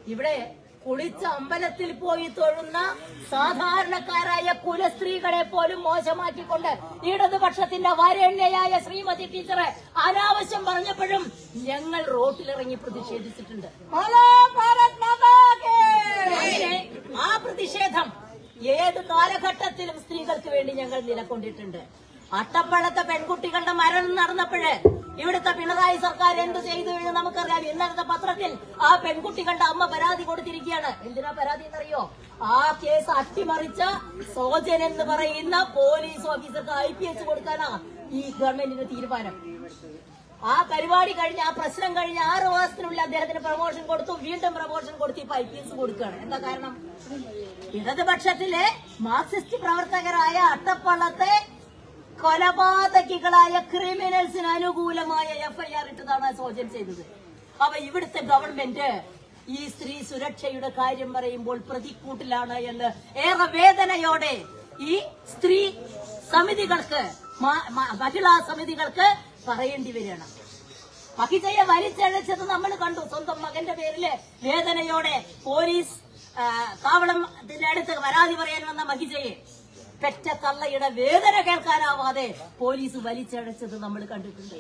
ഇവിടെ കുളിച്ച അമ്പലത്തിൽ പോയി തൊഴുന്ന സാധാരണക്കാരായ കുലസ്ത്രീകളെ പോലും മോശമാക്കിക്കൊണ്ട് ഇടതുപക്ഷത്തിന്റെ വരണ്യയായ ശ്രീമതി ടീച്ചറെ അനാവശ്യം പറഞ്ഞപ്പോഴും ഞങ്ങൾ റോട്ടിലിറങ്ങി പ്രതിഷേധിച്ചിട്ടുണ്ട് അങ്ങനെ ആ പ്രതിഷേധം ഏത് കാലഘട്ടത്തിലും സ്ത്രീകൾക്ക് വേണ്ടി ഞങ്ങൾ നിലകൊണ്ടിട്ടുണ്ട് അട്ടപ്പഴത്തെ പെൺകുട്ടികളുടെ മരണം നടന്നപ്പോഴ് ഇവിടുത്തെ പിണറായി സർക്കാർ എന്ത് ചെയ്തു എന്ന് നമുക്കറിയാം ഇന്നലത്തെ പത്രത്തിൽ ആ പെൺകുട്ടികളുടെ അമ്മ പരാതി കൊടുത്തിരിക്കുകയാണ് എന്തിനാ പരാതി എന്നറിയോ ആ കേസ് അട്ടിമറിച്ച സോജൻ എന്ന് പറയുന്ന പോലീസ് ഓഫീസർക്ക് ഐ പി എസ് കൊടുക്കാനാ ഈ ഗവൺമെന്റിന്റെ തീരുമാനം ആ പരിപാടി കഴിഞ്ഞ് ആ പ്രശ്നം കഴിഞ്ഞ് ആറ് മാസത്തിനുള്ളിൽ അദ്ദേഹത്തിന് പ്രൊമോഷൻ കൊടുത്തു വീണ്ടും പ്രൊമോഷൻ കൊടുത്ത് ഇപ്പൊ ഐ പി എസ് കൊടുക്കുകയാണ് എന്താ കാരണം ഇടതുപക്ഷത്തിലെ മാർക്സിസ്റ്റ് പ്രവർത്തകരായ അട്ടപ്പള്ളത്തെ കൊലപാതകികളായ ക്രിമിനൽസിന് അനുകൂലമായ എഫ്ഐആർ ഇട്ടതാണ് സോജൻ ചെയ്തത് അപ്പൊ ഇവിടുത്തെ ഗവൺമെന്റ് ഈ സ്ത്രീ സുരക്ഷയുടെ കാര്യം പറയുമ്പോൾ പ്രതിക്കൂട്ടിലാണ് എന്ന് ഏറെ വേദനയോടെ ഈ സ്ത്രീ സമിതികൾക്ക് മ- മ- മഹിളാ സമിതികൾക്ക് പറയേണ്ടി വരികയാണ് മഹിജയെ വലിച്ചഴച്ചത് നമ്മൾ കണ്ടു സ്വന്തം മകന്റെ പേരില് വേദനയോടെ പോലീസ് ആ, താവളത്തിന്റെ അടുത്ത് പരാതി പറയാൻ വന്ന മഹിജയെ പെറ്റ തള്ളയുടെ വേദന കേൾക്കാനാവാതെ പോലീസ് വലിച്ചഴച്ചത് നമ്മൾ കണ്ടിട്ടുണ്ട്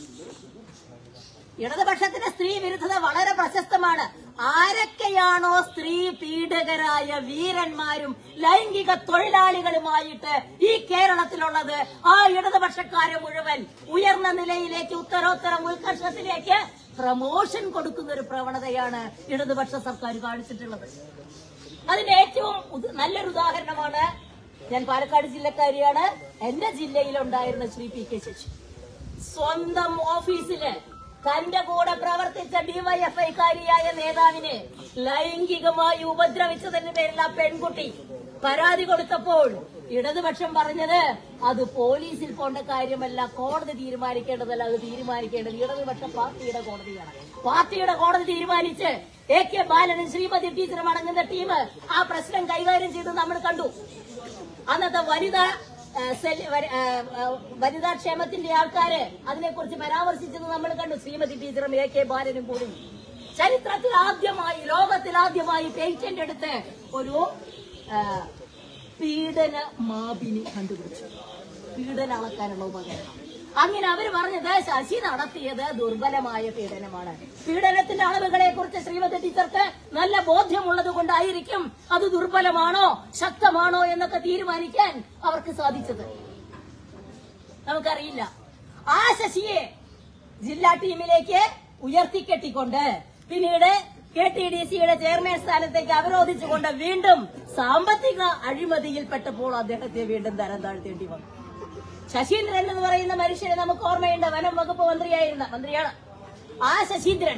ഇടതുപക്ഷത്തിന്റെ സ്ത്രീ വിരുദ്ധത വളരെ പ്രശസ്തമാണ് ആരൊക്കെയാണോ സ്ത്രീ പീഡകരായ വീരന്മാരും ലൈംഗിക തൊഴിലാളികളുമായിട്ട് ഈ കേരളത്തിലുള്ളത് ആ ഇടതുപക്ഷക്കാരെ മുഴുവൻ ഉയർന്ന നിലയിലേക്ക് ഉത്തരോത്തരം ഉത്കർഷത്തിലേക്ക് പ്രമോഷൻ കൊടുക്കുന്ന ഒരു പ്രവണതയാണ് ഇടതുപക്ഷ സർക്കാർ കാണിച്ചിട്ടുള്ളത് അതിന്റെ ഏറ്റവും ഉദ- നല്ലൊരു ഉദാഹരണമാണ് ഞാൻ പാലക്കാട് ജില്ലക്കാരിയാണ് എന്റെ ജില്ലയിലുണ്ടായിരുന്ന ശ്രീ പി കെ ശശി സ്വന്തം ഓഫീസില് തന്റെ കൂടെ പ്രവർത്തിച്ച ഡിവൈഎഫ്ഐക്കാരിയായ നേതാവിനെ ലൈംഗികമായി ഉപദ്രവിച്ചതിന്റെ പേരിൽ ആ പെൺകുട്ടി പരാതി കൊടുത്തപ്പോൾ ഇടതുപക്ഷം പറഞ്ഞത് അത് പോലീസിൽ പോണ്ട കാര്യമല്ല കോടതി തീരുമാനിക്കേണ്ടതല്ല അത് തീരുമാനിക്കേണ്ടത് ഇടതുപക്ഷ പാർട്ടിയുടെ കോടതിയാണ് പാർട്ടിയുടെ കോടതി തീരുമാനിച്ച് എ കെ ബാലനും ശ്രീമതി ടീച്ചറും അടങ്ങുന്ന ടീം ആ പ്രശ്നം കൈകാര്യം ചെയ്ത് നമ്മൾ കണ്ടു അന്നത്തെ വനിതാ ആ, സെൽ- വര- ആ, ആ, വനിതാ ക്ഷേമത്തിന്റെ ആൾക്കാര് അതിനെക്കുറിച്ച് പരാമർശിച്ചത് നമ്മൾ കണ്ടു ശ്രീമതി ടീച്ചറും എ കെ ബാലനും കൂടി ചരിത്രത്തിൽ ആദ്യമായി ലോകത്തിൽ ആദ്യമായി പേറ്റന്റ് എടുത്ത് ഒരു ആ, പീഡന മാപിനി കണ്ടുപിടിച്ചു പീഡന അളക്കാനുള്ള ഉപകരണം അങ്ങനെ അവര് പറഞ്ഞത് ശശി നടത്തിയത് ദുർബലമായ പീഡനമാണ് പീഡനത്തിന്റെ അളവുകളെ കുറിച്ച് ശ്രീമതി ടീച്ചർക്ക് നല്ല ബോധ്യമുള്ളത് കൊണ്ടായിരിക്കും അത് ദുർബലമാണോ ശക്തമാണോ എന്നൊക്കെ തീരുമാനിക്കാൻ അവർക്ക് സാധിച്ചത് നമുക്കറിയില്ല ആ ശശിയെ ജില്ലാ ടീമിലേക്ക് ഉയർത്തിക്കെട്ടിക്കൊണ്ട് പിന്നീട് കെ ടി ഡി സിയുടെ ചെയർമാൻ സ്ഥാനത്തേക്ക് അവരോധിച്ചുകൊണ്ട് വീണ്ടും സാമ്പത്തിക അഴിമതിയിൽപ്പെട്ടപ്പോൾ അദ്ദേഹത്തെ വീണ്ടും തരം താഴ്ത്തേണ്ടി വന്നു ശശീന്ദ്രൻ എന്ന് പറയുന്ന മനുഷ്യനെ നമുക്ക് ഓർമ്മയുണ്ട് വനം വകുപ്പ് മന്ത്രിയായിരുന്ന മന്ത്രിയാണ് ആ ശശീന്ദ്രൻ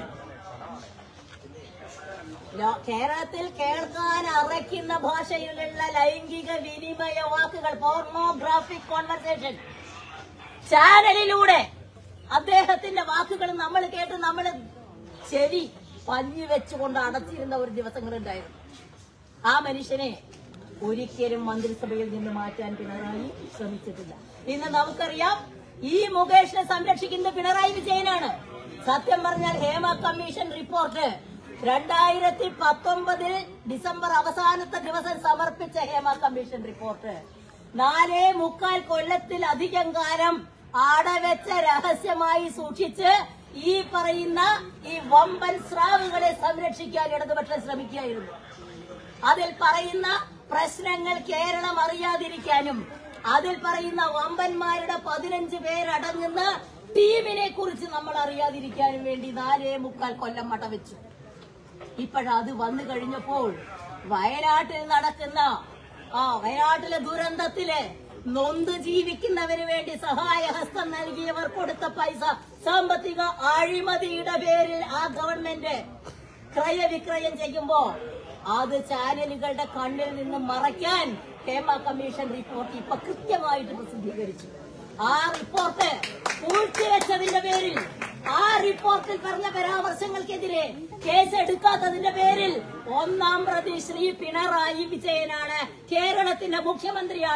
ലോ- കേരളത്തിൽ കേൾക്കാൻ അറയ്ക്കുന്ന ഭാഷയിലുള്ള ലൈംഗിക വിനിമയ വാക്കുകൾ പോർണോഗ്രാഫിക് കോൺവെർസേഷൻ ചാനലിലൂടെ അദ്ദേഹത്തിന്റെ വാക്കുകൾ നമ്മൾ കേട്ട് നമ്മൾ ചെവി പഞ്ഞി വെച്ചുകൊണ്ട് അടച്ചിരുന്ന ഒരു ദിവസങ്ങളുണ്ടായിരുന്നു ആ മനുഷ്യനെ ഒരിക്കലും മന്ത്രിസഭയിൽ നിന്ന് മാറ്റാൻ പിണറായി ശ്രമിച്ചിട്ടില്ല ഇന്ന് നമുക്കറിയാം ഈ മുകേഷിനെ സംരക്ഷിക്കുന്നത് പിണറായി വിജയനാണ് സത്യം പറഞ്ഞാൽ ഹേമ കമ്മീഷൻ റിപ്പോർട്ട് രണ്ടായിരത്തി പത്തൊമ്പതിൽ ഡിസംബർ അവസാനത്തെ ദിവസം സമർപ്പിച്ച ഹേമ കമ്മീഷൻ റിപ്പോർട്ട് നാലേ മുക്കാൽ കൊല്ലത്തിലധികം കാലം ആടവെച്ച രഹസ്യമായി സൂക്ഷിച്ച് ഈ പറയുന്ന ഈ വമ്പൻ സ്രാവുകളെ സംരക്ഷിക്കാൻ ഇടതുപക്ഷം ശ്രമിക്കുകയായിരുന്നു അതിൽ പറയുന്ന പ്രശ്നങ്ങൾ കേരളം അറിയാതിരിക്കാനും അതിൽ പറയുന്ന വമ്പന്മാരുടെ പതിനഞ്ച് പേരടങ്ങുന്ന ടീമിനെ കുറിച്ച് നമ്മൾ അറിയാതിരിക്കാനും വേണ്ടി നാലേ മുക്കാൽ കൊല്ലം മടവെച്ചു ഇപ്പോഴത് വന്നു കഴിഞ്ഞപ്പോൾ വയനാട്ടിൽ നടക്കുന്ന ആ വയനാട്ടിലെ ദുരന്തത്തില് നൊന്ത് ജീവിക്കുന്നവന് വേണ്ടി സഹായഹസ്തം നൽകിയവർ കൊടുത്ത പൈസ സാമ്പത്തിക അഴിമതിയുടെ പേരിൽ ആ ഗവൺമെന്റ് ക്രയവിക്രയം ചെയ്യുമ്പോ അത് ചാനലുകളുടെ കണ്ണിൽ നിന്ന് മറയ്ക്കാൻ ഹേമ കമ്മീഷൻ റിപ്പോർട്ട് ഇപ്പൊ കൃത്യമായിട്ട് പ്രസിദ്ധീകരിച്ചു ആ റിപ്പോർട്ട് പൂഴ്ത്തിവെച്ചതിന്റെ പേരിൽ ആ റിപ്പോർട്ടിൽ പറഞ്ഞ പരാമർശങ്ങൾക്കെതിരെ കേസ് എടുക്കാത്തതിന്റെ പേരിൽ ഒന്നാം പ്രതി ശ്രീ പിണറായി വിജയനാണ് കേരളത്തിന്റെ മുഖ്യമന്ത്രിയാണ്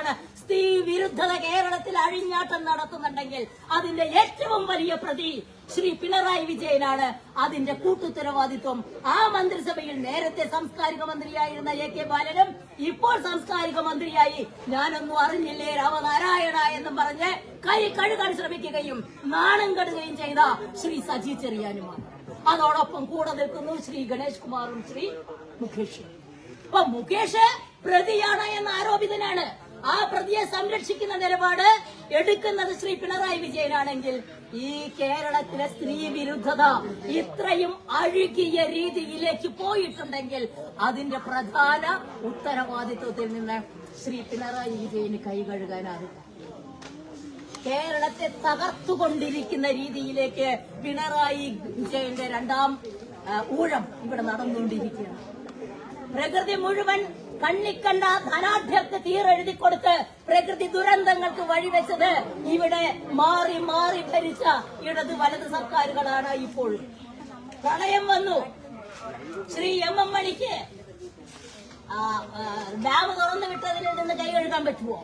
സ്ത്രീ വിരുദ്ധത കേരളത്തിൽ അഴിഞ്ഞാട്ടം നടത്തുന്നുണ്ടെങ്കിൽ അതിന്റെ ഏറ്റവും വലിയ പ്രതി ശ്രീ പിണറായി വിജയനാണ് അതിന്റെ കൂട്ടുത്തരവാദിത്വം ആ മന്ത്രിസഭയിൽ നേരത്തെ സാംസ്കാരിക മന്ത്രിയായിരുന്ന എ കെ ബാലനും ഇപ്പോൾ സാംസ്കാരിക മന്ത്രിയായി ഞാനൊന്നും അറിഞ്ഞില്ലേ രാമനാരായണ എന്നും പറഞ്ഞ് കൈ കഴുകാൻ ശ്രമിക്കുകയും നാണം കെടുകയും ചെയ്ത ശ്രീ സജി ചെറിയാനുമാണ് അതോടൊപ്പം കൂടെ നിൽക്കുന്നു ശ്രീ ഗണേഷ് കുമാറും ശ്രീ മുഖേഷും അപ്പൊ മുകേഷ് പ്രതിയാണ് എന്ന ആരോപിതനാണ് ആ പ്രതിയെ സംരക്ഷിക്കുന്ന നിലപാട് എടുക്കുന്നത് ശ്രീ പിണറായി വിജയനാണെങ്കിൽ ഈ കേരളത്തിലെ സ്ത്രീ വിരുദ്ധത ഇത്രയും അഴുകിയ രീതിയിലേക്ക് പോയിട്ടുണ്ടെങ്കിൽ അതിന്റെ പ്രധാന ഉത്തരവാദിത്വത്തിൽ നിന്ന് ശ്രീ പിണറായി വിജയന് കൈ കഴുകാനാകും കേരളത്തെ തകർത്തുകൊണ്ടിരിക്കുന്ന രീതിയിലേക്ക് പിണറായി വിജയന്റെ രണ്ടാം ആ, ഊഴം ഇവിടെ നടന്നുകൊണ്ടിരിക്കുകയാണ് പ്രകൃതി മുഴുവൻ കണ്ണിക്കണ്ട ധനാഢ്യർക്ക് തീരെഴുതി കൊടുത്ത് പ്രകൃതി ദുരന്തങ്ങൾക്ക് വഴിവെച്ചത് ഇവിടെ മാറി മാറി ഭരിച്ച ഇടത് വലത് സർക്കാരുകളാണ് ഇപ്പോൾ പ്രളയം വന്നു ശ്രീ എം എം മണിക്ക് ആ, ആ, ഡാം തുറന്നു വിട്ടതിൽ നിന്ന് കൈ കഴുകാൻ പറ്റുമോ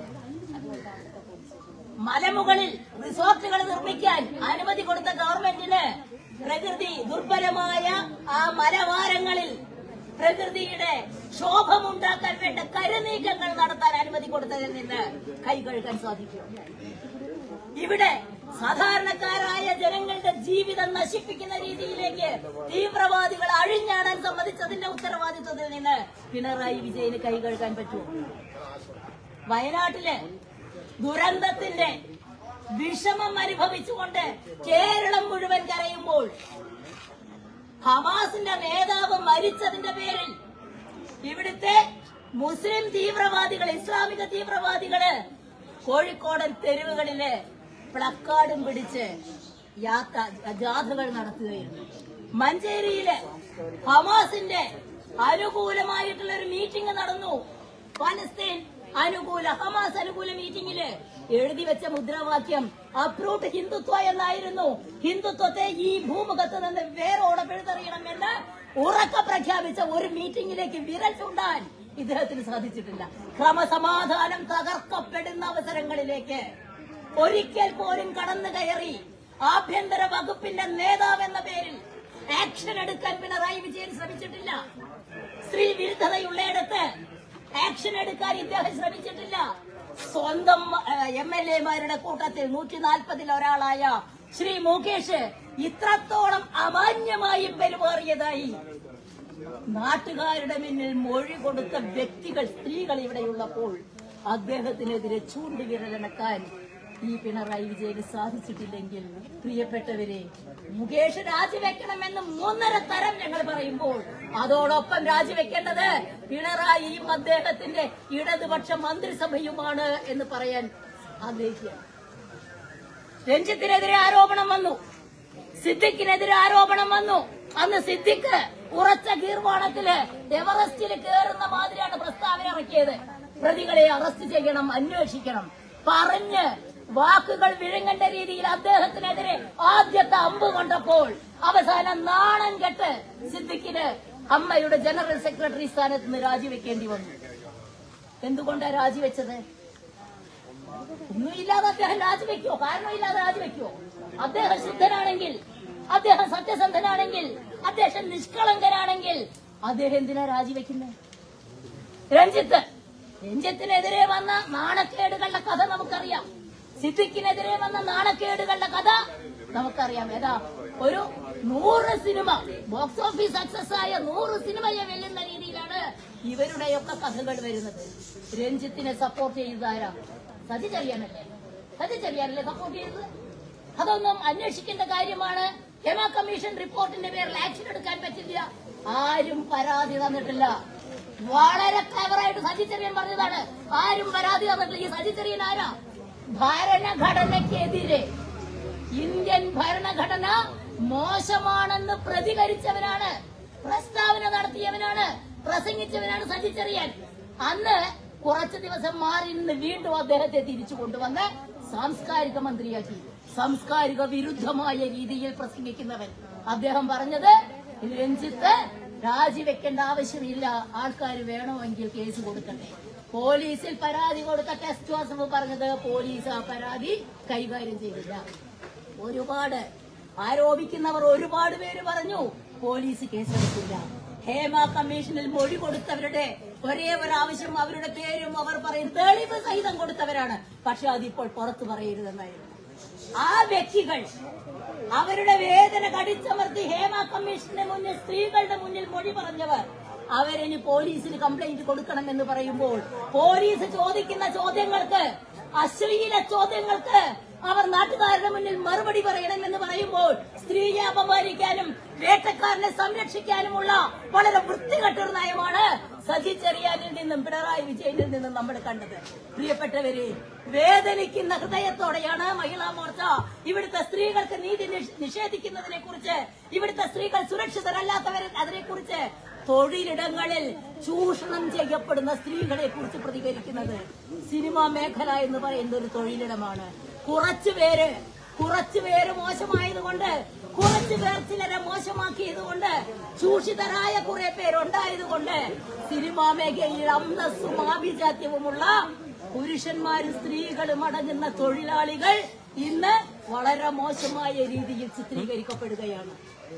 മലമുകളിൽ റിസോർട്ടുകൾ നിർമ്മിക്കാൻ അനുമതി കൊടുത്ത ഗവൺമെന്റിന് പ്രകൃതി ദുർബലമായ ആ മലവാരങ്ങളിൽ പ്രകൃതിയുടെ ശോഭമുണ്ടാക്കാൻ വേണ്ട കരുനീക്കങ്ങൾ നടത്താൻ അനുമതി കൊടുത്തതിൽ നിന്ന് കൈ കഴുകാൻ സാധിക്കും ഇവിടെ സാധാരണക്കാരായ ജനങ്ങളുടെ ജീവിതം നശിപ്പിക്കുന്ന രീതിയിലേക്ക് തീവ്രവാദികൾ അഴിഞ്ഞാടാൻ സമ്മതിച്ചതിന്റെ ഉത്തരവാദിത്വത്തിൽ നിന്ന് പിണറായി വിജയന് കൈ കഴുകാൻ പറ്റുമോ വയനാട്ടില് ദുരന്തത്തിന്റെ വിഷമം അനുഭവിച്ചുകൊണ്ട് കേരളം മുഴുവൻ കരയുമ്പോൾ ഹമാസിന്റെ നേതാവ് മരിച്ചതിന്റെ പേരിൽ ഇവിടുത്തെ മുസ്ലിം തീവ്രവാദികൾ ഇസ്ലാമിക തീവ്രവാദികള് കോഴിക്കോടൻ തെരുവുകളില് പ്ലക്കാർഡും പിടിച്ച് യാത്ര ജാഥകൾ നടത്തുകയായിരുന്നു മഞ്ചേരിയില് ഹമാസിന്റെ അനുകൂലമായിട്ടുള്ള ഒരു മീറ്റിംഗ് നടന്നു പലസ്തീൻ അനുകൂല ഹമാസ് അനുകൂല മീറ്റിംഗില് എഴുതി വെച്ച മുദ്രാവാക്യം അപ്രൂട്ട് ഹിന്ദുത്വ എന്നായിരുന്നു ഹിന്ദുത്വത്തെ ഈ ഭൂമുഖത്ത് നിന്ന് വേരോടെ പിഴുതെറിയണമെന്ന് ഉറക്ക പ്രഖ്യാപിച്ച ഒരു മീറ്റിംഗിലേക്ക് വിരൽ ചൂണ്ടാൻ ഇദ്ദേഹത്തിന് സാധിച്ചിട്ടില്ല ക്രമസമാധാനം തകർക്കപ്പെടുന്ന അവസരങ്ങളിലേക്ക് ഒരിക്കൽ പോലും കടന്നു കയറി ആഭ്യന്തര വകുപ്പിന്റെ നേതാവ് എന്ന പേരിൽ ആക്ഷൻ എടുക്കാൻ പിണറായി വിജയൻ ശ്രമിച്ചിട്ടില്ല സ്ത്രീ വിരുദ്ധതയുള്ളയിടത്ത് ആക്ഷൻ എടുക്കാൻ ഇദ്ദേഹം ശ്രമിച്ചിട്ടില്ല സ്വന്തം എം എൽ എമാരുടെ കൂട്ടത്തിൽ നൂറ്റി നാൽപ്പതിൽ ഒരാളായ ശ്രീ മുകേഷ് ഇത്രത്തോളം അമാന്യമായി പെരുമാറിയതായി നാട്ടുകാരുടെ മുന്നിൽ മൊഴി കൊടുത്ത വ്യക്തികൾ സ്ത്രീകൾ ഇവിടെയുള്ളപ്പോൾ അദ്ദേഹത്തിനെതിരെ ചൂണ്ടുവിരലനക്കാൻ ഈ പിണറായി വിജയന് സാധിച്ചിട്ടില്ലെങ്കിൽ പ്രിയപ്പെട്ടവരെ മുകേഷ് രാജിവെക്കണമെന്ന് മൂന്നര തരം ഞങ്ങൾ പറയുമ്പോൾ അതോടൊപ്പം രാജിവെക്കേണ്ടത് പിണറായിയും അദ്ദേഹത്തിന്റെ ഇടതുപക്ഷ മന്ത്രിസഭയുമാണ് എന്ന് പറയാൻ ആഗ്രഹിക്കുകയാണ് രഞ്ജിത്തിനെതിരെ ആരോപണം വന്നു സിദ്ദിഖിനെതിരെ ആരോപണം വന്നു അന്ന് സിദ്ദിഖ് ഉറച്ച ഗീർവാണത്തില് എവറസ്റ്റിൽ കയറുന്ന മാതിരിയാണ് പ്രസ്താവന ഇറക്കിയത് പ്രതികളെ അറസ്റ്റ് ചെയ്യണം അന്വേഷിക്കണം പറഞ്ഞ് വാക്കുകൾ വിഴുങ്ങേണ്ട രീതിയിൽ അദ്ദേഹത്തിനെതിരെ ആദ്യത്തെ അമ്പ് കൊണ്ടപ്പോൾ അവസാനം നാണം കെട്ട് സിദ്ദിഖിന് അമ്മയുടെ ജനറൽ സെക്രട്ടറി സ്ഥാനത്ത് നിന്ന് രാജിവെക്കേണ്ടി വന്നു എന്തുകൊണ്ടാണ് രാജിവെച്ചത് ഒന്നുമില്ലാതെ അദ്ദേഹം രാജിവെക്കോ കാരണമില്ലാതെ രാജിവെക്കോ അദ്ദേഹം ശുദ്ധനാണെങ്കിൽ അദ്ദേഹം സത്യസന്ധനാണെങ്കിൽ അദ്ദേഹം നിഷ്കളങ്കനാണെങ്കിൽ അദ്ദേഹം എന്തിനാ രാജിവെക്കുന്നത് രഞ്ജിത്ത് രഞ്ജിത്തിനെതിരെ വന്ന നാണക്കേടുകളുടെ കഥ നമുക്കറിയാം സിദ്ദിഖിനെതിരെ വന്ന നാണക്കേടുകളുടെ കഥ നമുക്കറിയാം ഏതാ ഒരു നൂറ് സിനിമ ബോക്സ് ഓഫീസ് സക്സസ് ആയ നൂറ് സിനിമയെ വെല്ലുന്ന രീതിയിലാണ് ഇവരുടെയൊക്കെ കഥകൾ വരുന്നത് രഞ്ജിത്തിനെ സപ്പോർട്ട് ചെയ്തതാരാ സതി ചെറിയാനല്ലേ സതി ചെറിയാനല്ലേ സപ്പോർട്ട് ചെയ്തത് അതൊന്നും അന്വേഷിക്കേണ്ട കാര്യമാണ് ഹെമ കമ്മീഷൻ റിപ്പോർട്ടിന്റെ പേരിൽ ആക്ഷൻ എടുക്കാൻ പറ്റില്ല ആരും പരാതി തന്നിട്ടില്ല വളരെ ക്ലവറായിട്ട് സജി ചെറിയൻ പറഞ്ഞതാണ് ആരും പരാതി തന്നിട്ടില്ല ഈ സജി ചെറിയൻ ആരാ ഭരണഘടനയ്ക്കെതിരെ ഇന്ത്യൻ ഭരണഘടന മോശമാണെന്ന് പ്രതികരിച്ചവനാണ് പ്രസ്താവന നടത്തിയവനാണ് പ്രസംഗിച്ചവനാണ് സജി ചെറിയൻ അന്ന് കുറച്ചു ദിവസം മാറി നിന്ന് വീണ്ടും അദ്ദേഹത്തെ തിരിച്ചു കൊണ്ടുവന്ന് സാംസ്കാരിക മന്ത്രിയാക്കി സാംസ്കാരിക വിരുദ്ധമായ രീതിയിൽ പ്രസംഗിക്കുന്നവൻ അദ്ദേഹം പറഞ്ഞത് രഞ്ജിത്ത് രാജിവെക്കേണ്ട ആവശ്യമില്ല ആൾക്കാർ വേണമെങ്കിൽ കേസ് കൊടുക്കട്ടെ പോലീസിൽ പരാതി കൊടുത്ത ടെസ്റ്റ് ജോസഫ് പറഞ്ഞത് പോലീസ് ആ പരാതി കൈകാര്യം ചെയ്തില്ല ഒരുപാട് ആരോപിക്കുന്നവർ ഒരുപാട് പേര് പറഞ്ഞു പോലീസ് കേസെടുക്കില്ല ഹേമ കമ്മീഷനിൽ മൊഴി കൊടുത്തവരുടെ ഒരേ ഒരു ആവശ്യം അവരുടെ പേരും അവർ പറയും തെളിവ് സഹിതം കൊടുത്തവരാണ് പക്ഷെ അതിപ്പോൾ പുറത്തു പറയരുതെന്നായിരുന്നു ആ വ്യക്തികൾ അവരുടെ വേദന കടിച്ചമർത്തി ഹേമ കമ്മീഷന്റെ മുന്നിൽ സ്ത്രീകളുടെ മുന്നിൽ മൊഴി പറഞ്ഞവർ അവരിനി പോലീസിന് കംപ്ലൈന്റ് കൊടുക്കണമെന്ന് പറയുമ്പോൾ പോലീസ് ചോദിക്കുന്ന ചോദ്യങ്ങൾക്ക് അശ്ലീല ചോദ്യങ്ങൾക്ക് അവർ നാട്ടുകാരുടെ മുന്നിൽ മറുപടി പറയണമെന്ന് പറയുമ്പോൾ സ്ത്രീയെ അപമാനിക്കാനും വേട്ടക്കാരനെ സംരക്ഷിക്കാനുമുള്ള വളരെ വൃത്തികെട്ടൊരു നയമാണ് സജി ചെറിയാനിൽ നിന്നും പിണറായി വിജയനിൽ നിന്നും നമ്മൾ കണ്ടത് പ്രിയപ്പെട്ടവരെ വേദനിക്കുന്ന ഹൃദയത്തോടെയാണ് മഹിളാ മോർച്ച ഇവിടുത്തെ സ്ത്രീകൾക്ക് നീതി നിഷ്- നിഷേധിക്കുന്നതിനെ കുറിച്ച് ഇവിടുത്തെ സ്ത്രീകൾ സുരക്ഷിതരല്ലാത്തവരെ അതിനെ കുറിച്ച് തൊഴിലിടങ്ങളിൽ ചൂഷണം ചെയ്യപ്പെടുന്ന സ്ത്രീകളെ കുറിച്ച് പ്രതികരിക്കുന്നത് സിനിമാ മേഖല എന്ന് പറയുന്ന ഒരു തൊഴിലിടമാണ് കുറച്ചുപേര് കുറച്ചുപേര് മോശമായതുകൊണ്ട് കുറച്ചു പേർ ചിലരെ മോശമാക്കിയതുകൊണ്ട് ചൂഷിതരായ കുറെ പേരുണ്ടായതുകൊണ്ട് സിനിമാ മേഖലയിൽ അന്തസ്സും ആഭിജാത്യവുമുള്ള പുരുഷന്മാരും സ്ത്രീകളും അടങ്ങുന്ന തൊഴിലാളികൾ ഇന്ന് വളരെ മോശമായ രീതിയിൽ ചിത്രീകരിക്കപ്പെടുകയാണ്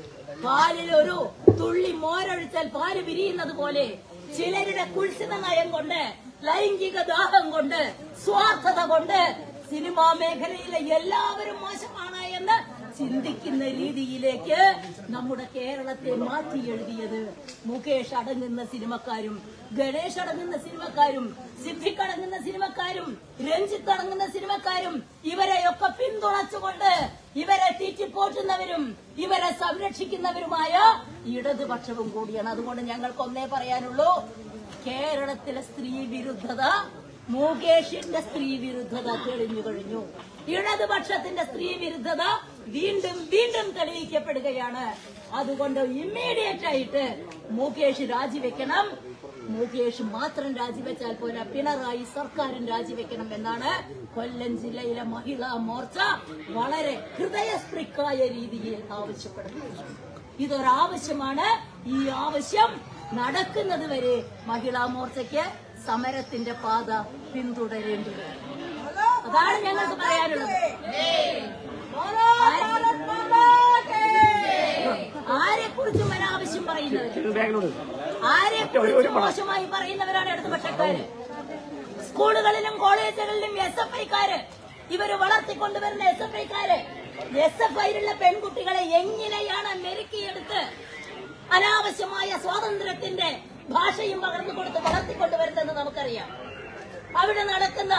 പാലിൽ ഒരു തുള്ളി മോരൊഴിച്ചാൽ പാല് വിരിയുന്നത് പോലെ ചിലരുടെ കുൽസിത നയം കൊണ്ട് ലൈംഗിക ദാഹം കൊണ്ട് സ്വാർത്ഥത കൊണ്ട് സിനിമാ മേഖലയിലെ എല്ലാവരും മോശമാണ് എന്ന് ചിന്തിക്കുന്ന രീതിയിലേക്ക് നമ്മുടെ കേരളത്തെ മാറ്റി എഴുതിയത് മുകേഷ് അടങ്ങുന്ന സിനിമക്കാരും ഗണേഷ് അടങ്ങുന്ന സിനിമക്കാരും സിദ്ദിഖ് അടങ്ങുന്ന സിനിമക്കാരും രഞ്ജിത്ത് അടങ്ങുന്ന സിനിമക്കാരും ഇവരെയൊക്കെ പിന്തുണച്ചുകൊണ്ട് ഇവരെ തീറ്റിപ്പോറ്റുന്നവരും ഇവരെ സംരക്ഷിക്കുന്നവരുമായ ഇടതുപക്ഷവും കൂടിയാണ് അതുകൊണ്ട് ഞങ്ങൾക്ക് ഒന്നേ പറയാനുള്ളൂ കേരളത്തിലെ സ്ത്രീ വിരുദ്ധത മുകേഷിന്റെ സ്ത്രീ വിരുദ്ധത തെളിഞ്ഞു കഴിഞ്ഞു ഇടതുപക്ഷത്തിന്റെ സ്ത്രീ വിരുദ്ധത വീണ്ടും വീണ്ടും തെളിയിക്കപ്പെടുകയാണ് അതുകൊണ്ട് ഇമ്മീഡിയറ്റ് ആയിട്ട് മുകേഷ് രാജിവെക്കണം മുകേഷ് മാത്രം രാജിവെച്ചാൽ പോരാ പിണറായി സർക്കാരും രാജിവെക്കണം എന്നാണ് കൊല്ലം ജില്ലയിലെ മഹിളാ മോർച്ച വളരെ ഹൃദയസ്പൃക്കായ രീതിയിൽ ആവശ്യപ്പെടുന്നത് ഇതൊരാവശ്യമാണ് ഈ ആവശ്യം നടക്കുന്നത് വരെ മഹിളാ മോർച്ചയ്ക്ക് സമരത്തിന്റെ പാത പിന്തുടരേണ്ടി വരും അതാണ് ഞങ്ങൾക്ക് പറയാനുള്ളത് ആരെ കുറിച്ചും ഒരാവശ്യം പറയുന്നവർ ആരെ കുറിച്ചും മോശമായി പറയുന്നവരാണ് ഇടതുപക്ഷക്കാര് സ്കൂളുകളിലും കോളേജുകളിലും എസ് എഫ് ഐക്കാര് ഇവര് വളർത്തിക്കൊണ്ടുവരുന്ന എസ് എഫ് ഐക്കാര് എസ് എഫ് ഐയിലുള്ള പെൺകുട്ടികളെ എങ്ങനെയാണ് മെരുക്കിയെടുത്ത് അനാവശ്യമായ സ്വാതന്ത്ര്യത്തിന്റെ ഭാഷയും പകർന്നു കൊടുത്ത് വളർത്തിക്കൊണ്ടുവരുന്നതെന്ന് നമുക്കറിയാം അവിടെ നടക്കുന്ന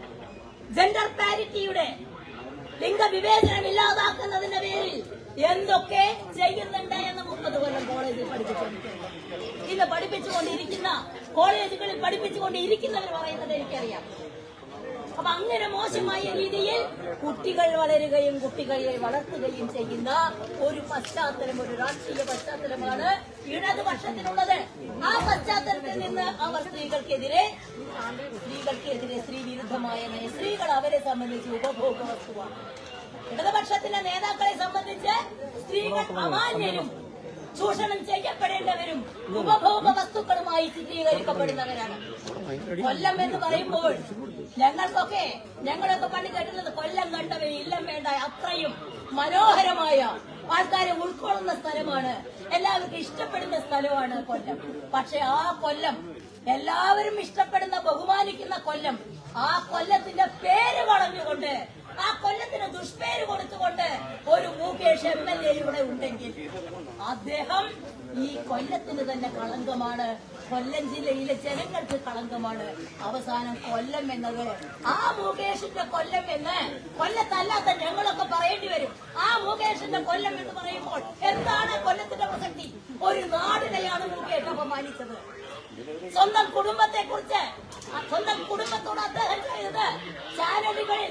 ജെൻഡർ പാരിറ്റിയുടെ ലിംഗവിവേചനം ഇല്ലാതാക്കുന്നതിന്റെ പേരിൽ എന്തൊക്കെ ചെയ്യുന്നുണ്ട് എന്ന് മുപ്പത് കൊല്ലം കോളേജിൽ പഠിപ്പിച്ചുകൊണ്ടിരിക്കുന്നു ഇന്ന് പഠിപ്പിച്ചുകൊണ്ടിരിക്കുന്ന കോളേജുകളിൽ പഠിപ്പിച്ചുകൊണ്ടിരിക്കുന്നവർ പറയുന്നത് എനിക്കറിയാം അപ്പൊ അങ്ങനെ മോശമായ രീതിയിൽ കുട്ടികൾ വളരുകയും കുട്ടികളെ വളർത്തുകയും ചെയ്യുന്ന ഒരു പശ്ചാത്തലം ഒരു രാഷ്ട്രീയ പശ്ചാത്തലമാണ് ഇടതുപക്ഷത്തിനുള്ളത് ആ പശ്ചാത്തലത്തിൽ നിന്ന് അവർ സ്ത്രീകൾക്കെതിരെ സ്ത്രീകൾക്കെതിരെ സ്ത്രീ വിരുദ്ധമായ നയം സ്ത്രീകൾ അവരെ സംബന്ധിച്ച് ഉപഭോഗ വസ്തുവാണ് ഇടതുപക്ഷത്തിന്റെ നേതാക്കളെ സംബന്ധിച്ച് സ്ത്രീകൾ അമാന്യരും ചൂഷണം ചെയ്യപ്പെടേണ്ടവരും ഉപഭോഗ വസ്തുക്കളുമായി ചിത്രീകരിക്കപ്പെടുന്നവരാണ് കൊല്ലം എന്ന് പറയുമ്പോൾ ഞങ്ങൾക്കൊക്കെ ഞങ്ങളൊക്കെ പണ്ട് കേട്ടുള്ളത് കൊല്ലം കണ്ടവർ ഇല്ലം വേണ്ട അത്രയും മനോഹരമായ ആൾക്കാരെ ഉൾക്കൊള്ളുന്ന സ്ഥലമാണ് എല്ലാവർക്കും ഇഷ്ടപ്പെടുന്ന സ്ഥലമാണ് കൊല്ലം പക്ഷെ ആ കൊല്ലം എല്ലാവരും ഇഷ്ടപ്പെടുന്ന ബഹുമാനിക്കുന്ന കൊല്ലം ആ കൊല്ലത്തിന്റെ പേര് കളഞ്ഞുകൊണ്ട് ആ കൊല്ലത്തിന് ദുഷ്പേര് കൊടുത്തുകൊണ്ട് ഒരു മുകേഷ് എം എൽ എ ഇവിടെ ഉണ്ടെങ്കിൽ അദ്ദേഹം ഈ കൊല്ലത്തിന് തന്നെ കളങ്കമാണ് കൊല്ലം ജില്ലയിലെ ജനങ്ങൾക്ക് കളങ്കമാണ് അവസാനം കൊല്ലം എന്നത് ആ മുകേഷിന്റെ കൊല്ലം എന്ന് കൊല്ലത്തല്ലാത്ത ഞങ്ങളൊക്കെ പറയേണ്ടി വരും ആ മുകേഷിന്റെ കൊല്ലം എന്ന് പറയുമ്പോൾ എന്താണ് കൊല്ലത്തിന്റെ പ്രസക്തി ഒരു നാടിനെയാണ് മുകേഷ് അപമാനിച്ചത് സ്വന്തം കുടുംബത്തെ കുറിച്ച് സ്വന്തം കുടുംബത്തോട് അദ്ദേഹം ചെയ്തത് ചാനലുകളിൽ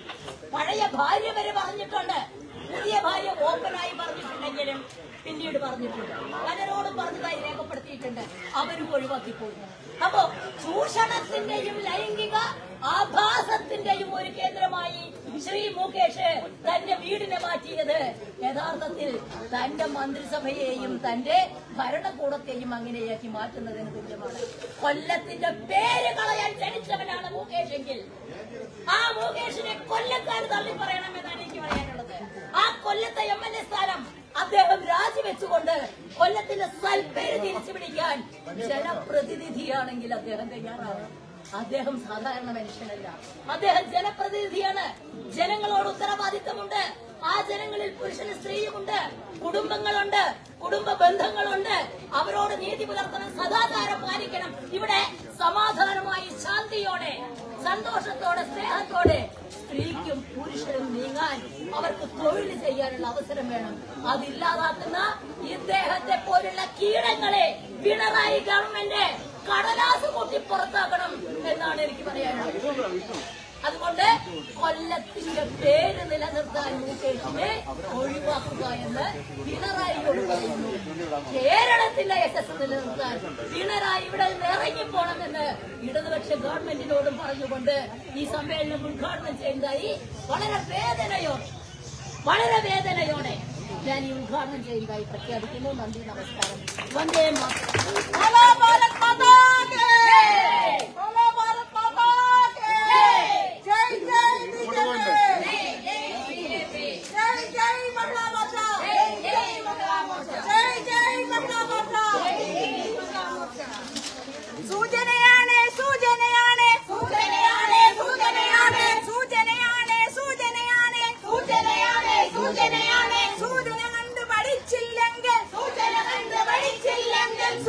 പഴയ ഭാര്യ വരെ പറഞ്ഞിട്ടുണ്ട് പുതിയ ഭാര്യ ഓപ്പണായി പറഞ്ഞിട്ടുണ്ടെങ്കിലും പിന്നീട് പറഞ്ഞിട്ടുണ്ട് പലരോടും പറഞ്ഞതായി രേഖപ്പെടുത്തിയിട്ടുണ്ട് അവരും ഒഴിവാക്കിപ്പോയി അപ്പോ ചൂഷണത്തിന്റെയും ലൈംഗിക ആഭാസത്തിന്റെയും ഒരു കേന്ദ്രമായി ശ്രീ മുകേഷ് തന്റെ വീടിനെ മാറ്റിയത് യഥാർത്ഥത്തിൽ തന്റെ മന്ത്രിസഭയെയും തന്റെ ഭരണകൂടത്തെയും അങ്ങനെയാക്കി മാറ്റുന്നതിന് തുല്യമാണ് കൊല്ലത്തിന്റെ പേര് കളയാൻ ജനിച്ചവനാണ് മുകേഷ് എങ്കിൽ ആ മുകേഷിനെ കൊല്ലക്കാർ തള്ളി പറയണമെന്നാണ് എനിക്ക് പറയാനുള്ളത് ആ കൊല്ലത്തെ എം എൽ എ സ്ഥാനം അദ്ദേഹം രാജിവെച്ചുകൊണ്ട് കൊല്ലത്തിന്റെ സൽപ്പേര് തിരിച്ചു പിടിക്കാൻ ജനപ്രതിനിധിയാണെങ്കിൽ അദ്ദേഹം തയ്യാറാണ് അദ്ദേഹം സാധാരണ മനുഷ്യനല്ല അദ്ദേഹം ജനപ്രതിനിധിയാണ് ജനങ്ങളോട് ഉത്തരവാദിത്തമുണ്ട് ആ ജനങ്ങളിൽ പുരുഷനും സ്ത്രീയുമുണ്ട് കുടുംബങ്ങളുണ്ട് കുടുംബ ബന്ധങ്ങളുണ്ട് അവരോട് നീതി പുലർത്തണം സദാചാരം പാലിക്കണം ഇവിടെ സമാധാനമായി ശാന്തിയോടെ സന്തോഷത്തോടെ സ്നേഹത്തോടെ സ്ത്രീക്കും പുരുഷനും നീങ്ങാൻ അവർക്ക് തൊഴിൽ ചെയ്യാനുള്ള അവസരം വേണം അതില്ലാതാക്കുന്ന ഇദ്ദേഹത്തെ പോലുള്ള കീടങ്ങളെ പിണറായി ഗവൺമെന്റ് കടലാസ് കൂട്ടി പുറത്താക്കണം എന്നാണ് എനിക്ക് പറയാനുള്ളത് അതുകൊണ്ട് കൊല്ലത്തിന്റെ പേര് നിലനിർത്താൻ മുകേഷിനെ ഒഴിവാക്കുക എന്ന് പിണറായിയോട് പറയുന്നു കേരളത്തിലെ എസ് എസ് നിലനിർത്താൻ പിണറായി ഇവിടെ നിന്ന് ഇറങ്ങിപ്പോണമെന്ന് ഇടതുപക്ഷ ഗവൺമെന്റിനോടും പറഞ്ഞുകൊണ്ട് ഈ സമ്മേളനം ഉദ്ഘാടനം ചെയ്യുന്നതായി വളരെ വേദനയോടെ വളരെ വേദനയോടെ ഞാൻ ഈ ഉദ്ഘാടനം ചെയ്യുന്നതായി പ്രഖ്യാപിക്കുന്നു നന്ദി നമസ്കാരം വന്ദേ മാതരം बोलो भारत माता के बोलो भारत माता के जय जय बीजेपी जय जय महिला मोर्चा जय जय महिला मोर्चा സൂചനയാണ് സൂചനയാണ് സൂചനയാണ് സൂചനയാണ് സൂചനയാണ് സൂചനയാണ് സൂചനയാണ് സൂചനയാണ് സൂചന കണ്ട് പഠിച്ചില്ലെങ്കിൽ സൂചന കണ്ട് പഠിച്ചില്ലെങ്കിൽ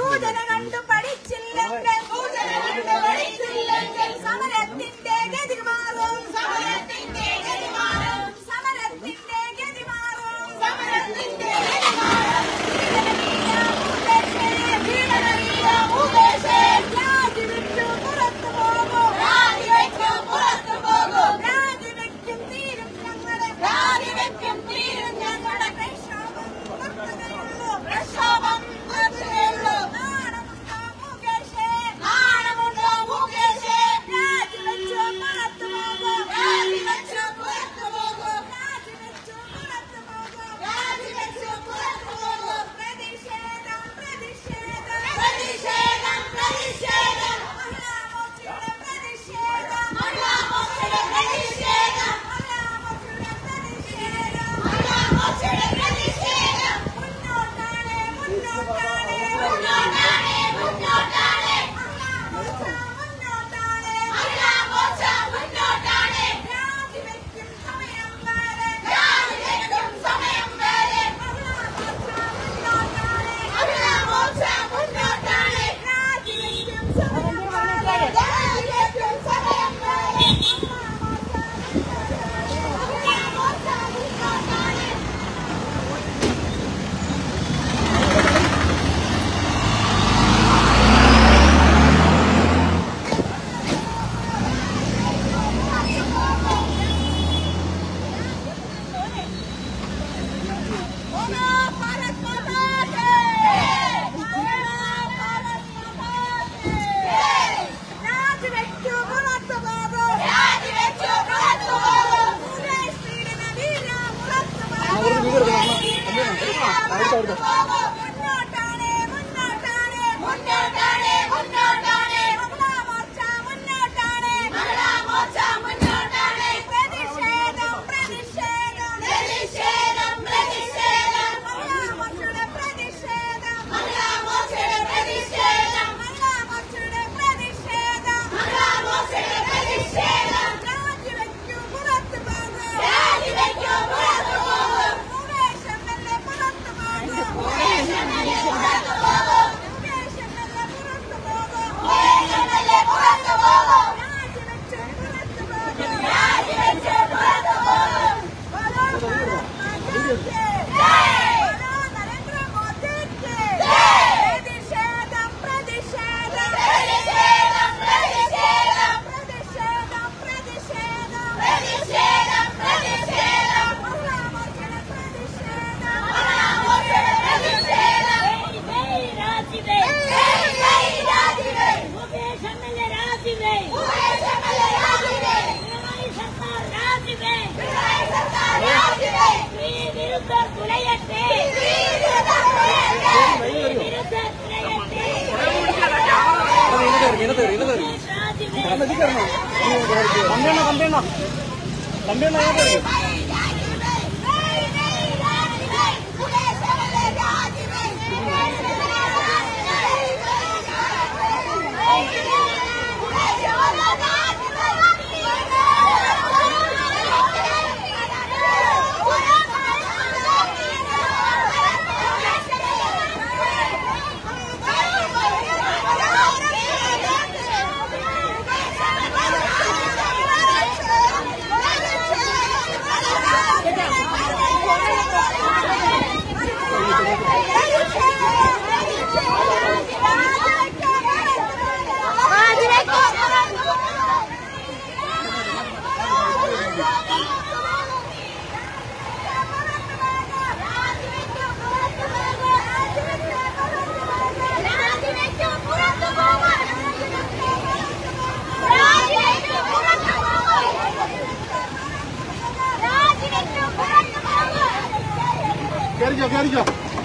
കയറിക്കോ കയറിക്കോ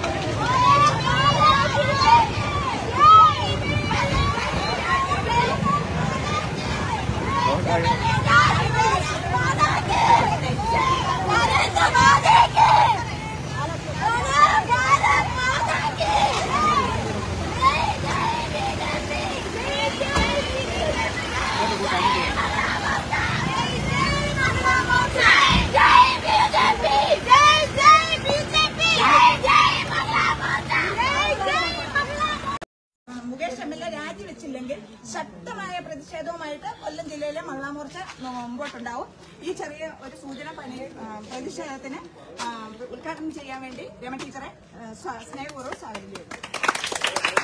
മുകേഷ് എം എൽ എ രാജിവെച്ചില്ലെങ്കിൽ ശക്തമായ പ്രതിഷേധവുമായിട്ട് കൊല്ലം ജില്ലയിലെ മഹിളാമോർച്ച മുമ്പോട്ടുണ്ടാവും ഈ ചെറിയ ഒരു സൂചന പണി ആ, പ്രതിഷേധത്തിന് ആ, ഉദ്ഘാടനം ചെയ്യാൻ വേണ്ടി രമ ടീച്ചറെ ആ, സ്വാ- സ്നേഹപൂർവ്വം സ്വാഗതം ചെയ്യുന്നു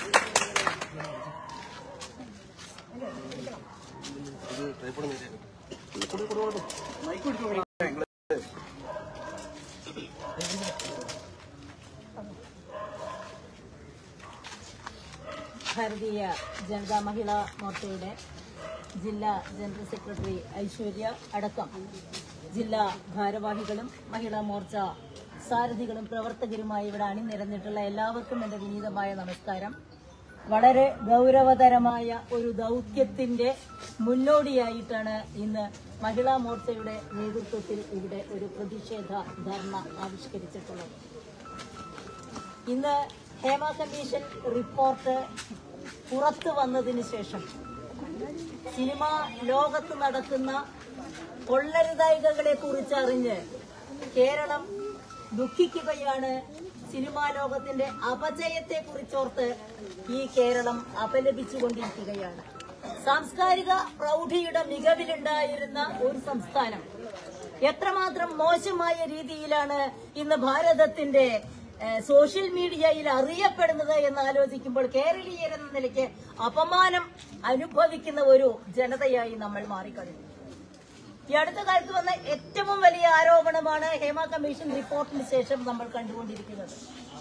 ഭാരതീയ ജനതാ മഹിളാ മോർച്ചയുടെ ജില്ലാ ജനറൽ സെക്രട്ടറി ഐശ്വര്യ അടക്കം ജില്ലാ ഭാരവാഹികളും മഹിളാ മോർച്ച സാരഥികളും പ്രവർത്തകരുമായി ഇവിടെ അണിനിരന്നിട്ടുള്ള എല്ലാവർക്കും എന്റെ വിനീതമായ നമസ്കാരം വളരെ ഗൗരവതരമായ ഒരു ദൗത്യത്തിന്റെ മുന്നോടിയായിട്ടാണ് ഇന്ന് മഹിളാ മോർച്ചയുടെ നേതൃത്വത്തിൽ ഇവിടെ ഒരു പ്രതിഷേധ ധർണ ആവിഷ്കരിച്ചിട്ടുള്ളത് ഇന്ന് ഹേമ കമ്മീഷൻ റിപ്പോർട്ട് പുറത്തു വന്നതിന് ശേഷം സിനിമ ലോകത്ത് നടക്കുന്ന കൊള്ളരുതായികളെ കുറിച്ചറിഞ്ഞ് കേരളം ദുഃഖിക്കുകയാണ് സിനിമാ ലോകത്തിന്റെ അപജയത്തെ കുറിച്ചോർത്ത് ഈ കേരളം അപലപിച്ചുകൊണ്ടിരിക്കുകയാണ് സാംസ്കാരിക പ്രൗഢിയുടെ മികവിലുണ്ടായിരുന്ന ഒരു സംസ്ഥാനം എത്രമാത്രം മോശമായ രീതിയിലാണ് ഇന്ന് ഭാരതത്തിന്റെ ഏഹ്, സോഷ്യൽ മീഡിയയിൽ അറിയപ്പെടുന്നത് എന്ന് ആലോചിക്കുമ്പോൾ കേരളീയർ എന്ന നിലയ്ക്ക് അപമാനം അനുഭവിക്കുന്ന ഒരു ജനതയായി നമ്മൾ മാറിക്കഴിഞ്ഞു ഈ അടുത്ത കാലത്ത് വന്ന ഏറ്റവും വലിയ ആരോപണമാണ് ഹേമ കമ്മീഷൻ റിപ്പോർട്ടിന് ശേഷം നമ്മൾ കണ്ടുകൊണ്ടിരിക്കുന്നത്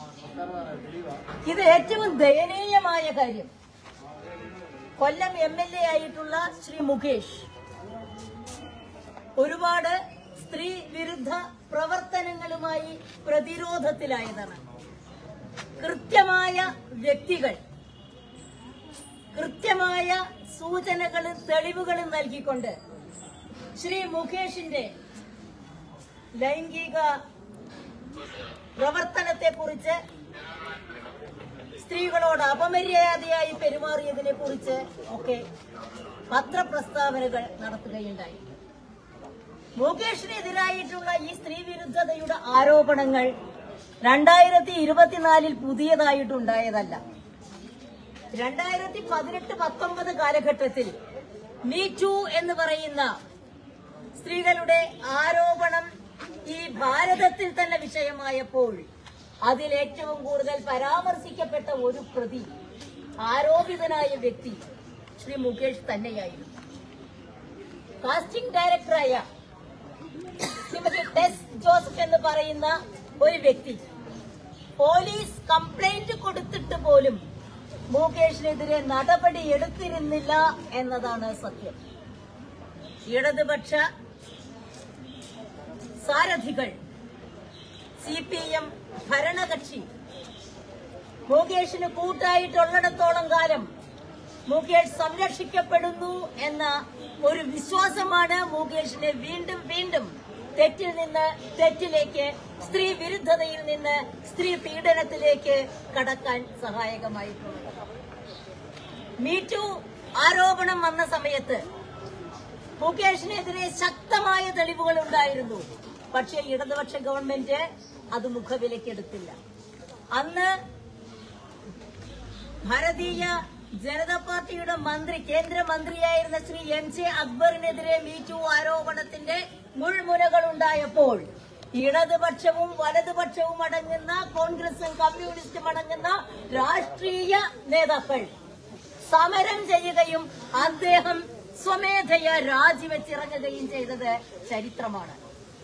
ഇത് ഏറ്റവും ദയനീയമായ കാര്യം കൊല്ലം എം എൽ എ ആയിട്ടുള്ള ശ്രീ മുകേഷ് ഒരുപാട് സ്ത്രീ വിരുദ്ധ പ്രവർത്തനങ്ങളുമായി പ്രതിരോധത്തിലായതാണ് കൃത്യമായ വ്യക്തികൾ കൃത്യമായ സൂചനകളും തെളിവുകളും നൽകിക്കൊണ്ട് ശ്രീ മുകേഷിന്റെ ലൈംഗിക പ്രവർത്തനത്തെക്കുറിച്ച് സ്ത്രീകളോട് അപമര്യാദയായി പെരുമാറിയതിനെ കുറിച്ച് ഒക്കെ പത്രപ്രസ്താവനകൾ നടത്തുകയുണ്ടായി മുകേഷിനെതിരായിട്ടുള്ള ഈ സ്ത്രീ വിരുദ്ധതയുടെ ആരോപണങ്ങൾ രണ്ടായിരത്തി ഇരുപത്തിനാലിൽ പുതിയതായിട്ടുണ്ടായതല്ല രണ്ടായിരത്തി പതിനെട്ട് പത്തൊമ്പത് കാലഘട്ടത്തിൽ മീ ടു എന്ന് പറയുന്ന സ്ത്രീകളുടെ ആരോപണം ഈ ഭാരതത്തിൽ തന്നെ വിഷയമായപ്പോൾ അതിൽ ഏറ്റവും കൂടുതൽ പരാമർശിക്കപ്പെട്ട ഒരു പ്രതി ആരോപിതനായ വ്യക്തി ശ്രീ മുകേഷ് തന്നെയായിരുന്നു കാസ്റ്റിംഗ് ഡയറക്ടറായ ശ്രീമതി ടെസ് ജോസഫ് എന്ന് പറയുന്ന ഒരു വ്യക്തി പോലീസ് കംപ്ലൈന്റ് കൊടുത്തിട്ട് പോലും മുകേഷിനെതിരെ നടപടി എടുത്തിരുന്നില്ല എന്നതാണ് സത്യം ഇടതുപക്ഷ സാരഥികൾ സി പി എം ഭരണകക്ഷി മുകേഷിന് കൂട്ടായിട്ടുള്ളിടത്തോളം കാലം മുകേഷ് സംരക്ഷിക്കപ്പെടുന്നു എന്ന ഒരു വിശ്വാസമാണ് മുകേഷിനെ വീണ്ടും വീണ്ടും തെറ്റിൽ നിന്ന് തെറ്റിലേക്ക് സ്ത്രീ വിരുദ്ധതയിൽ നിന്ന് സ്ത്രീ പീഡനത്തിലേക്ക് കടക്കാൻ സഹായകമായിട്ടുള്ളത് മീറ്റു ആരോപണം വന്ന സമയത്ത് മുകേഷിനെതിരെ ശക്തമായ തെളിവുകൾ ഉണ്ടായിരുന്നു പക്ഷേ ഇടതുപക്ഷ ഗവൺമെന്റ് അത് മുഖവിലക്കെടുത്തില്ല അന്ന് ഭാരതീയ ജനതാ പാർട്ടിയുടെ മന്ത്രി കേന്ദ്രമന്ത്രിയായിരുന്ന ശ്രീ എം ജെ അക്ബറിനെതിരെ മീറ്റു ആരോപണത്തിന്റെ മുൾമുനകൾ ഉണ്ടായപ്പോൾ ഇടതുപക്ഷവും വലതുപക്ഷവും അടങ്ങുന്ന കോൺഗ്രസും കമ്മ്യൂണിസ്റ്റും അടങ്ങുന്ന രാഷ്ട്രീയ നേതാക്കൾ സമരം ചെയ്യുകയും അദ്ദേഹം സ്വമേധയ രാജിവെച്ചിറങ്ങുകയും ചെയ്തത് ചരിത്രമാണ്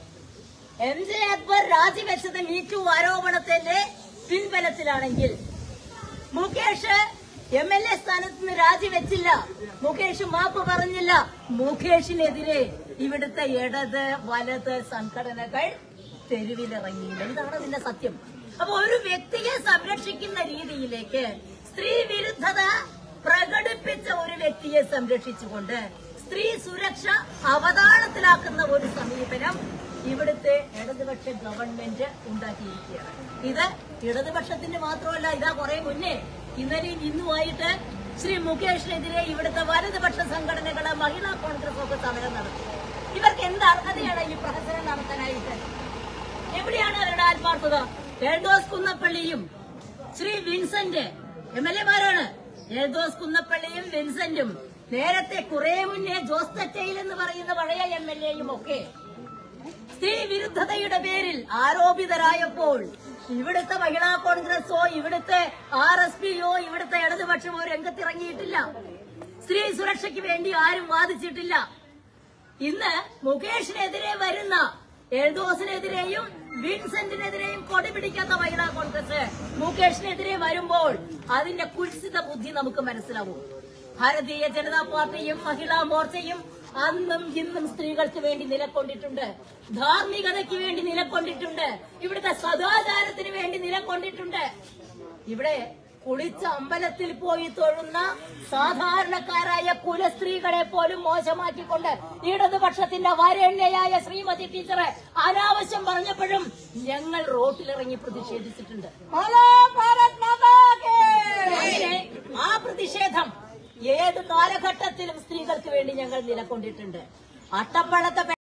എം ജെ അക്ബർ രാജിവെച്ചത് മീറ്റു ആരോപണത്തിന്റെ പിൻബലത്തിലാണെങ്കിൽ മുകേഷ് എം എൽ എ സ്ഥാനത്ത് നിന്ന് രാജിവെച്ചില്ല മുകേഷ് മാപ്പ് പറഞ്ഞില്ല മുകേഷിനെതിരെ ഇവിടുത്തെ ഇടത് വലത് സംഘടനകൾ തെരുവിലിറങ്ങിയില്ല ഇതാണ് അതിന്റെ സത്യം അപ്പൊ ഒരു വ്യക്തിയെ സംരക്ഷിക്കുന്ന രീതിയിലേക്ക് സ്ത്രീ വിരുദ്ധത പ്രകടിപ്പിച്ച ഒരു വ്യക്തിയെ സംരക്ഷിച്ചുകൊണ്ട് സ്ത്രീ സുരക്ഷ അവതാളത്തിലാക്കുന്ന ഒരു സമീപനം ഇവിടുത്തെ ഇടതുപക്ഷ ഗവൺമെന്റ് ഉണ്ടാക്കിയിരിക്കുകയാണ് ഇത് ഇടതുപക്ഷത്തിന്റെ മാത്രമല്ല ഇതാ കുറെ മുന്നേ ഇന്നലെയും ഇന്നുമായിട്ട് ശ്രീ മുകേഷിനെതിരെ ഇവിടുത്തെ വലതുപക്ഷ സംഘടനകള് മഹിളാ കോൺഗ്രസ് ഒക്കെ സമരം നടത്തി ഇവർക്ക് എന്ത് അർഹതയാണ് ഈ പ്രഹസനം നടത്താനായിട്ട് എവിടെയാണ് അവരുടെ ആത്മാർത്ഥത എൽദോസ് കുന്നപ്പള്ളിയും ശ്രീ വിൻസെന്റ് എം എൽ എമാരാണ് എൽദോസ് കുന്നപ്പള്ളിയും വിൻസെന്റും നേരത്തെ കുറെ മുന്നേ ജോസ് തെറ്റയിൽ എന്ന് പറയുന്ന പഴയ എം എൽ എയും ഒക്കെ സ്ത്രീ വിരുദ്ധതയുടെ പേരിൽ ആരോപിതരായപ്പോൾ ഇവിടുത്തെ മഹിളാ കോൺഗ്രസോ ഇവിടുത്തെ ആർ എസ് പിയോ ഇവിടുത്തെ ഇടതുപക്ഷമോ രംഗത്തിറങ്ങിയിട്ടില്ല സ്ത്രീ സുരക്ഷയ്ക്ക് വേണ്ടി ആരും വാദിച്ചിട്ടില്ല ഇന്ന് മുകേഷിനെതിരെ വരുന്ന എൽദോസിനെതിരെയും വിൻസെന്റിനെതിരെയും കൊടി പിടിക്കാത്ത മഹിളാ കോൺഗ്രസ് മുകേഷിനെതിരെ വരുമ്പോൾ അതിന്റെ കുൽസിത ബുദ്ധി നമുക്ക് മനസ്സിലാവും ഭാരതീയ ജനതാ പാർട്ടിയും മഹിളാ മോർച്ചയും അന്നും ഇന്നും സ്ത്രീകൾക്ക് വേണ്ടി നിലകൊണ്ടിട്ടുണ്ട് ധാർമ്മികതയ്ക്ക് വേണ്ടി നിലകൊണ്ടിട്ടുണ്ട് ഇവിടുത്തെ സദാചാരത്തിന് വേണ്ടി നിലകൊണ്ടിട്ടുണ്ട് ഇവിടെ കുളിച്ച അമ്പലത്തിൽ പോയി തൊഴുന്ന സാധാരണക്കാരായ കുലസ്ത്രീകളെ പോലും മോശമാക്കിക്കൊണ്ട് ഇടതുപക്ഷത്തിന്റെ വരണ്യയായ ശ്രീമതി ടീച്ചറെ അനാവശ്യം പറഞ്ഞപ്പോഴും ഞങ്ങൾ റോട്ടിലിറങ്ങി പ്രതിഷേധിച്ചിട്ടുണ്ട് പക്ഷേ ആ പ്രതിഷേധം ഏത് കാലഘട്ടത്തിലും സ്ത്രീകൾക്ക് വേണ്ടി ഞങ്ങൾ നിലകൊണ്ടിട്ടുണ്ട് അട്ടപ്പള്ളത്തെ